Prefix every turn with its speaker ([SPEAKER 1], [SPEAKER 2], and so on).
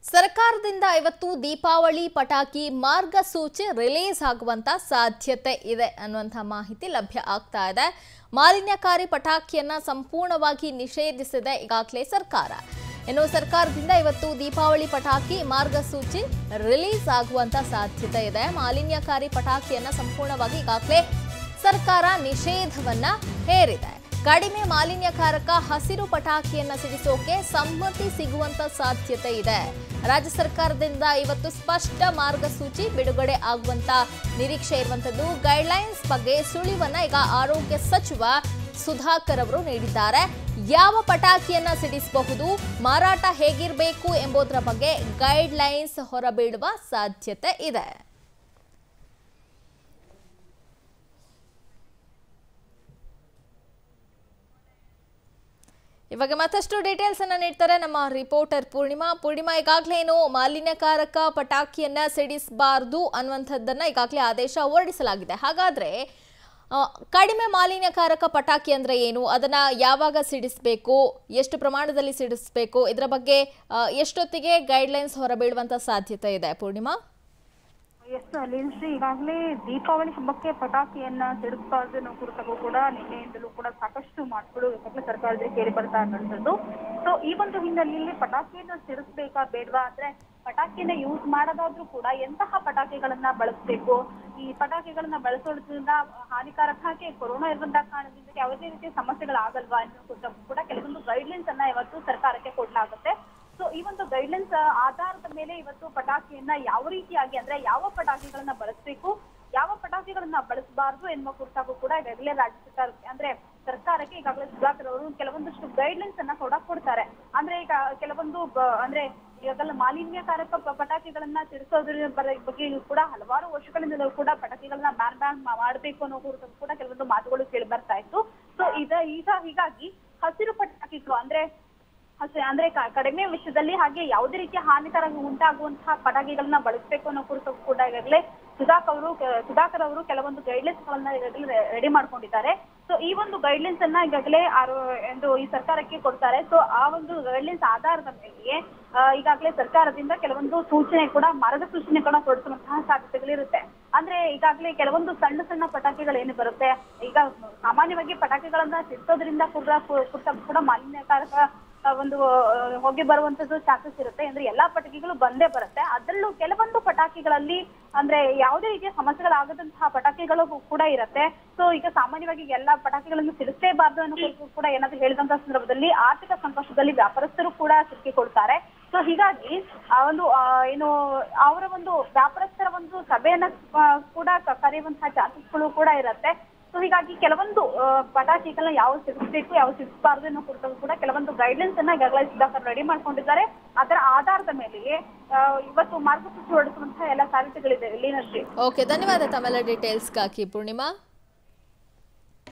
[SPEAKER 1] ಸರ್ಕಾರದಿಂದ ಇವತ್ತು ದೀಪಾವಳಿ ಪಟಾಕಿ ಮಾರ್ಗಸೂಚಿ ರಿಲೀಸ್ ಆಗುವಂತ ಸಾಧ್ಯತೆ ಇದೆ ಅನ್ನುವಂಥ ಮಾಹಿತಿ ಲಭ್ಯ ಆಗ್ತಾ ಇದೆ ಮಾಲಿನ್ಯಕಾರಿ ಪಟಾಕಿಯನ್ನ ಸಂಪೂರ್ಣವಾಗಿ ನಿಷೇಧಿಸಿದೆ ಈಗಾಗಲೇ ಸರ್ಕಾರ ಇನ್ನು ಸರ್ಕಾರದಿಂದ ಇವತ್ತು ದೀಪಾವಳಿ ಪಟಾಕಿ ಮಾರ್ಗಸೂಚಿ ರಿಲೀಸ್ ಆಗುವಂತ ಸಾಧ್ಯತೆ ಇದೆ ಮಾಲಿನ್ಯಕಾರಿ ಪಟಾಕಿಯನ್ನ ಸಂಪೂರ್ಣವಾಗಿ ಈಗಾಗಲೇ ಸರ್ಕಾರ ನಿಷೇಧವನ್ನ ಹೇರಿದೆ ಕಡಿಮೆ ಮಾಲಿನ್ಯಕಾರಕ ಹಸಿರು ಪಟಾಕಿಯನ್ನ ಸಿಡಿಸೋಕೆ ಸಮ್ಮತಿ ಸಿಗುವಂತ ಸಾಧ್ಯತೆ ಇದೆ ರಾಜ್ಯ ಸರ್ಕಾರದಿಂದ ಇವತ್ತು ಸ್ಪಷ್ಟ ಮಾರ್ಗಸೂಚಿ ಬಿಡುಗಡೆ ಆಗುವಂತ ನಿರೀಕ್ಷೆ ಇರುವಂತದ್ದು ಗೈಡ್ಲೈನ್ಸ್ ಬಗ್ಗೆ ಸುಳಿವನ್ನ ಈಗ ಆರೋಗ್ಯ ಸಚಿವ ಸುಧಾಕರ್ ಅವರು ನೀಡಿದ್ದಾರೆ ಯಾವ ಪಟಾಕಿಯನ್ನ ಸಿಡಿಸಬಹುದು ಮಾರಾಟ ಹೇಗಿರಬೇಕು ಎಂಬುದರ ಬಗ್ಗೆ ಗೈಡ್ಲೈನ್ಸ್ ಹೊರಬೀಳುವ ಸಾಧ್ಯತೆ ಇದೆ ಇವಾಗ ಮತ್ತಷ್ಟು ಡೀಟೇಲ್ಸ್ ಅನ್ನ ನೀಡ್ತಾರೆ ನಮ್ಮ ರಿಪೋರ್ಟರ್ ಪೂರ್ಣಿಮಾ ಪೂರ್ಣಿಮಾ ಈಗಾಗಲೇ ಏನು ಮಾಲಿನ್ಯಕಾರಕ ಪಟಾಕಿಯನ್ನ ಸಿಡಿಸಬಾರ್ದು ಅನ್ನುವಂಥದ್ದನ್ನ ಈಗಾಗಲೇ ಆದೇಶ ಹೊರಡಿಸಲಾಗಿದೆ ಹಾಗಾದ್ರೆ ಆ, ಕಡಿಮೆ ಮಾಲಿನ್ಯಕಾರಕ ಪಟಾಕಿ ಅಂದ್ರೆ ಏನು ಅದನ್ನ ಯಾವಾಗ ಸಿಡಿಸಬೇಕು ಎಷ್ಟು ಪ್ರಮಾಣದಲ್ಲಿ ಸಿಡಿಸಬೇಕು ಇದರ ಬಗ್ಗೆ ಆ, ಎಷ್ಟೊತ್ತಿಗೆ ಗೈಡ್ಲೈನ್ಸ್ ಹೊರಬೀಳುವಂತ ಸಾಧ್ಯತೆ ಇದೆ ಪೂರ್ಣಿಮಾ
[SPEAKER 2] ಎಸ್ ಲೀನ್ಶ್ರೀ ಈಗಾಗಲೇ ದೀಪಾವಳಿ ಹಬ್ಬಕ್ಕೆ ಪಟಾಕಿಯನ್ನ ಸಿಡಿಸಬಾರ್ದು ಅನ್ನೋ ಕುರಿತಾಗೂ ಕೂಡ ನಿನ್ನೆಯಿಂದಲೂ ಕೂಡ ಸಾಕಷ್ಟು ಮಾತುಗಳು ಈಗಾಗಲೇ ಸರ್ಕಾರದಲ್ಲಿ ಕೇಳಿ ಬರ್ತಾ ಇರುವಂತದ್ದು ಸೊ ಈ ಒಂದು ಹಿನ್ನೆಲೆಯಲ್ಲಿ ಪಟಾಕಿಯನ್ನ ಸಿಡಿಸ್ಬೇಕಾ ಬೇಡವಾ ಅಂದ್ರೆ ಪಟಾಕಿಯನ್ನ ಯೂಸ್ ಮಾಡೋದಾದ್ರೂ ಕೂಡ ಎಂತಹ ಪಟಾಕಿಗಳನ್ನ ಬಳಸಬೇಕು ಈ ಪಟಾಕಿಗಳನ್ನ ಬಳಸೋದ್ರಿಂದ ಹಾನಿಕಾರಕ ಹಾಗೆ ಕೊರೋನಾ ಇರುವಂತಹ ಕಾರಣದಿಂದ ಯಾವುದೇ ರೀತಿಯ ಸಮಸ್ಯೆಗಳಾಗಲ್ವಾ ಅನ್ನೋ ಕುರಿತಾಗೂ ಕೂಡ ಕೆಲವೊಂದು ಗೈಡ್ಲೈನ್ಸ್ ಅನ್ನ ಇವತ್ತು ಸರ್ಕಾರಕ್ಕೆ ಕೊಡ್ಲಾಗುತ್ತೆ ಸೊ ಈ ಒಂದು ಗೈಡ್ಲೈನ್ಸ್ ಆಧಾರದ ಮೇಲೆ ಇವತ್ತು ಪಟಾಕಿಯನ್ನ ಯಾವ ರೀತಿಯಾಗಿ ಅಂದ್ರೆ ಯಾವ ಪಟಾಕಿಗಳನ್ನ ಬಳಸಬೇಕು ಯಾವ ಪಟಾಕಿಗಳನ್ನ ಬಳಸಬಾರದು ಎನ್ನುವ ಕುರಿತಾಗೂ ಕೂಡ ಈಗಾಗಲೇ ರಾಜ್ಯ ಸರ್ಕಾರಕ್ಕೆ ಅಂದ್ರೆ ಸರ್ಕಾರಕ್ಕೆ ಈಗಾಗಲೇ ಸುಧಾಕರ್ ಅವರು ಕೆಲವೊಂದಷ್ಟು ಗೈಡ್ಲೈನ್ಸ್ ಅನ್ನ ಕೂಡ ಕೊಡ್ತಾರೆ ಅಂದ್ರೆ ಈಗ ಕೆಲವೊಂದು ಬ- ಅಂದ್ರೆ ಈಗಾಗಲೇ ಮಾಲಿನ್ಯಕಾರಕ ಪ- ಪಟಾಕಿಗಳನ್ನ ಸಿಡಿಸೋದ್ರ ಬರ- ಬಗ್ಗೆ ಕೂಡ ಹಲವಾರು ವರ್ಷಗಳಿಂದಲೂ ಕೂಡ ಪಟಾಕಿಗಳನ್ನ ಬ್ಯಾನ್ ಬ್ಯಾನ್ ಮಾಡಬೇಕು ಅನ್ನೋ ಕುರಿತು ಕೂಡ ಕೆಲವೊಂದು ಮಾತುಗಳು ಕೇಳಿ ಬರ್ತಾ ಇತ್ತು ಸೊ ಇದ ಈಗ ಹೀಗಾಗಿ ಹಸಿರು ಪಟಾಕಿಗಳು ಅಂದ್ರೆ ಹಸಿ ಅಂದ್ರೆ ಕ- ಕಡಿಮೆ ವೆಚ್ಚದಲ್ಲಿ ಹಾಗೆ ಯಾವುದೇ ರೀತಿಯ ಹಾನಿಕರ ಉಂಟಾಗುವಂತಹ ಪಟಾಕಿಗಳನ್ನ ಬಳಸಬೇಕು ಅನ್ನೋ ಕುರಿತು ಕೂಡ ಈಗಾಗಲೇ ಸುಧಾಕರ್ ಅವರು ಸುಧಾಕರ್ ಅವರು ಕೆಲವೊಂದು ಗೈಡ್ಲೈನ್ಸ್ ಗಳನ್ನ ಈಗಾಗಲೇ ರೆಡಿ ಮಾಡ್ಕೊಂಡಿದ್ದಾರೆ ಸೊ ಈ ಒಂದು ಗೈಡ್ಲೈನ್ಸ್ ಅನ್ನ ಈಗಾಗಲೇ ಆರೋ ಎಂದು ಈ ಸರ್ಕಾರಕ್ಕೆ ಕೊಡ್ತಾರೆ ಸೊ ಆ ಒಂದು ಗೈಡ್ಲೈನ್ಸ್ ಆಧಾರದ ಮೇಲೆ ಆ, ಈಗಾಗಲೇ ಸರ್ಕಾರದಿಂದ ಕೆಲವೊಂದು ಸೂಚನೆ ಕೂಡ ಮಾರ್ಗಸೂಚನೆ ಕೂಡ ಹೊರಡಿಸುವಂತಹ ಸಾಧ್ಯತೆಗಳಿರುತ್ತೆ ಅಂದ್ರೆ ಈಗಾಗಲೇ ಕೆಲವೊಂದು ಸಣ್ಣ ಸಣ್ಣ ಪಟಾಕಿಗಳು ಏನು ಬರುತ್ತೆ ಈಗ ಸಾಮಾನ್ಯವಾಗಿ ಪಟಾಕಿಗಳನ್ನ ಸಿಡಿಸೋದ್ರಿಂದ ಕೂಡ ಕೂಡ ಕೂಡ ಮಾಲಿನ್ಯಕಾರಕ ಆ, ಒಂದು ಆ, ಹೊಗೆ ಬರುವಂತದ್ದು ಚಾನ್ಸಸ್ ಇರುತ್ತೆ ಅಂದ್ರೆ ಎಲ್ಲಾ ಪಟಾಕಿಗಳು ಬಂದೇ ಬರುತ್ತೆ ಅದರಲ್ಲೂ ಕೆಲವೊಂದು ಪಟಾಕಿಗಳಲ್ಲಿ ಅಂದ್ರೆ ಯಾವುದೇ ರೀತಿಯ ಸಮಸ್ಯೆಗಳಾಗದಂತಹ ಪಟಾಕಿಗಳು ಕೂಡ ಇರುತ್ತೆ ಸೊ ಈಗ ಸಾಮಾನ್ಯವಾಗಿ ಎಲ್ಲಾ ಪಟಾಕಿಗಳನ್ನು ಸಿಡಿಸಲೇಬಾರ್ದು ಅನ್ನೋ ಕುರಿತು ಕೂಡ ಏನಾದ್ರು ಹೇಳಿದಂತ ಸಂದರ್ಭದಲ್ಲಿ ಆರ್ಥಿಕ ಸಂಕಷ್ಟದಲ್ಲಿ ವ್ಯಾಪಾರಸ್ಥರು ಕೂಡ ಸಿಕ್ಕಿಕೊಳ್ತಾರೆ ಸೊ ಹೀಗಾಗಿ ಆ ಒಂದು ಆ, ಏನು ಅವರ ಒಂದು ವ್ಯಾಪಾರಸ್ಥರ ಒಂದು ಸಭೆಯನ್ನ ಆ, ಕೂಡ ಕ- ಕರೆಯುವಂತಹ ಚಾನ್ಸಸ್ಗಳು ಕೂಡ ಇರುತ್ತೆ ಸೊ ಹೀಗಾಗಿ ಕೆಲವೊಂದು ಆ, ಪಟಾಕಿಗಳನ್ನ ಯಾವ ಸಿಡಿಸ್ಬೇಕು ಯಾವ ಸಿಡಿಸಬಾರ್ದು ಅನ್ನೋ ಕುರಿತು ಕೂಡ ಕೆಲವೊಂದು ಗೈಡ್ಲೈನ್ಸ್ ಅನ್ನ ಈಗಾಗಲೇ ಸುಧಾಕರ್ ರೆಡಿ ಮಾಡ್ಕೊಂಡಿದ್ದಾರೆ ಅದರ ಆಧಾರದ ಮೇಲೆಯೇ ಆ, ಇವತ್ತು ಮಾರ್ಗಸೂಚಿ ಹೊರಡಿಸುವಂತಹ ಎಲ್ಲ ಸಾಧ್ಯತೆಗಳಿದೆ ಲೀನಶ್ರೀ
[SPEAKER 1] ಓಕೆ ಧನ್ಯವಾದ ತಮ್ಮೆಲ್ಲ ಡೀಟೇಲ್ಸ್ಗಾಗಿ ಪೂರ್ಣಿಮಾ